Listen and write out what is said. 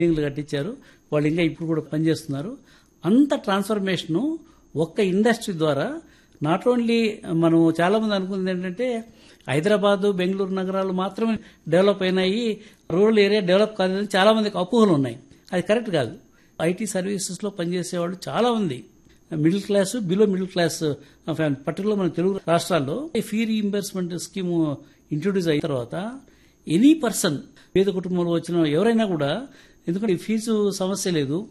బిల్డింగ్లు కట్టించారు వాళ్ళు ఇంకా ఇప్పుడు కూడా పనిచేస్తున్నారు అంత ట్రాన్స్ఫర్మేషను ఒక్క ఇండస్ట్రీ ద్వారా నాట్ ఓన్లీ మనం చాలా మంది అనుకుంది ఏంటంటే హైదరాబాద్ బెంగళూరు నగరాలు మాత్రమే డెవలప్ అయినాయి రూరల్ ఏరియా డెవలప్ కాదని చాలా మందికి అపోహలు ఉన్నాయి అది కరెక్ట్ కాదు ఐటీ సర్వీసెస్లో పనిచేసేవాళ్ళు చాలా మంది middle class below middle class family particular మన తెలుగు రాష్ట్రాల్లో ఫీ రీఇంబర్స్మెంట్ స్కీమ్ ఇంట్రొడ్యూస్ అయిన తర్వాత ఎనీ పర్సన్ పేద కుటుంబంలో వచ్చిన ఎవరైనా కూడా ఎందుకంటే ఈ ఫీజు సమస్య లేదు